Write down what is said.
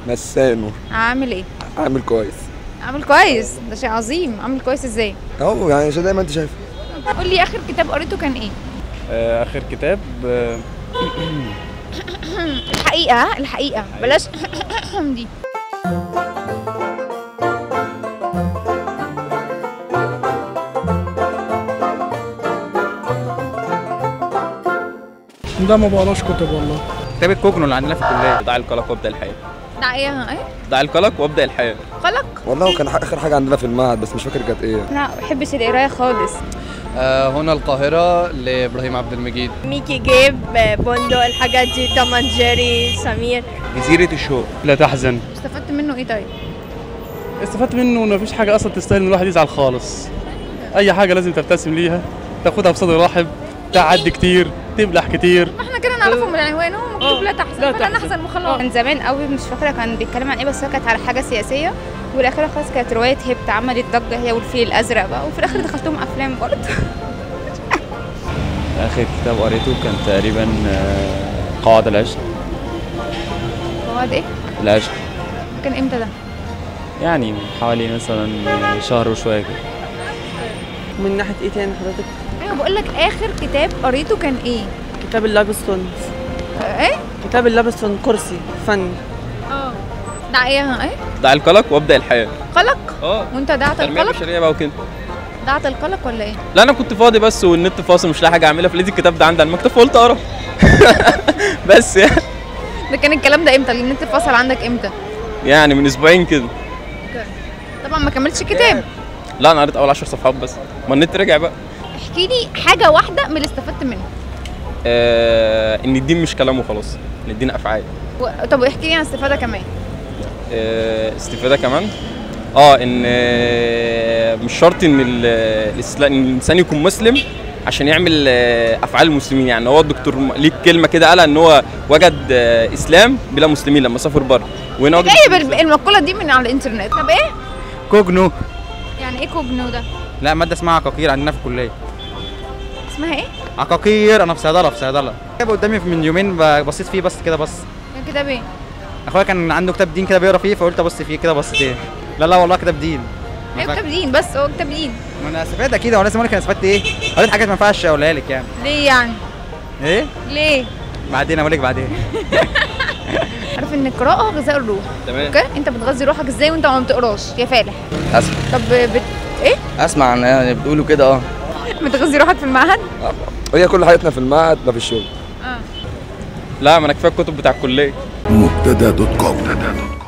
نسانه عامل ايه عامل كويس عامل كويس ده شيء عظيم عامل كويس ازاي اهو يعني زي ما انت شايف قول لي اخر كتاب قريته كان ايه اخر كتاب آه، الحقيقه ها؟ الحقيقه بلاش دي لا ما بقراش كتب والله كتاب الكوكنو اللي عندنا في الكليه ضاع القلق وابدا الحياه ده ايه ها؟ ايه ضاع القلق وابدا الحياه قلق والله كان اخر حاجه عندنا في المعهد بس مش فاكر كانت ايه لا ما بحبش القرايه خالص آه هنا القاهرة لإبراهيم عبد المجيد ميكي جيب بوندو الحاجات دي توم اند جيري سمير جزيره الشوق لا تحزن استفدت منه ايه طيب استفدت منه ان مفيش حاجه اصلا تستاهل ان الواحد يزعل خالص اي حاجه لازم تبتسم ليها تاخدها بصدر رحب تعدي كتير تبلح كتير ما احنا كده نعرفه من العنوان هو مكتوب لا تحزن لا فلا تحزن. نحزن وخلاص كان زمان قوي مش فاكره كان بيتكلم عن ايه بس هو كانت على حاجه سياسيه والاخيره خلاص كانت روايه هبت عملت ضجه هي والفيل الازرق بقى وفي الاخر دخلتهم افلام برضه آخر كتاب قريته كان تقريبا آه، قواعد العشق هو ده ايه العشق كان امتى ده يعني من حوالي مثلا شهر وشوية كده من ناحيه ايه تاني حضرتك ايوه بقول لك اخر كتاب قريته كان ايه كتاب اللابستون آه، ايه كتاب اللابستون كرسي فن اه ده ايه ها؟ ايه ضاع القلق وابدا الحياه قلق اه وانت دعت تنميه القلق بشريه بقى وكده دعت القلق ولا ايه لا انا كنت فاضي بس والنت فاصل مش لاقي حاجه اعملها فلقيت الكتاب ده عندي على المكتب فقلت اقرا بس يعني ده كان الكلام ده امتى النت اتفصل عندك امتى يعني من اسبوعين كده طبعا ما كملتش الكتاب لا انا قريت اول 10 صفحات بس ما النت رجع بقى احكي لي حاجه واحده من اللي استفدت منه آه ان الدين مش كلام وخلاص ان الدين افعال و... طب احكي لي عن استفاده كمان آه استفاده كمان اه ان آه مش شرط ان ال- الاسلام ان الانسان يكون مسلم عشان يعمل آه افعال المسلمين يعني هو الدكتور م- ليه كلمه كده قالها ان هو وجد آه اسلام بلا مسلمين لما سافر بره وهنا وجد جايب الإسلام. ال- المقوله دي من على الانترنت طب ايه كوجنو يعني ايه كوجنو ده لا مادة اسمها عقاقير عندنا في الكلية اسمها ايه عقاقير أنا في صيدلة في صيدلة كتاب قدامي من يومين ب- بصيت فيه بس كده بس كان كتاب ايه أخويا كان عنده كتاب دين كده بيقرا فيه فقلت أبص فيه كده بصتين لا لا والله كتاب دين ما ايوه فاك- كتاب دين بس هو كتاب دين ما أنا استفدت أكيد هو لازم أقول لك أنا استفدت إيه قريت حاجات ما ينفعش أقولها لك يعني ليه يعني إيه ليه بعدين أقول لك بعدين عارف ان القراءه غذاء الروح تمام اوكي انت بتغذي روحك ازاي وانت ما بتقراش يا فالح أسمع طب بت... ايه أسمع عن يعني بتقولوا كده أه بتغذي روحك في المعهد هي كل حياتنا في المعهد ما في الشغل اه لا ما انا كفايه الكتب بتاع الكليه مبتدا دوت كوم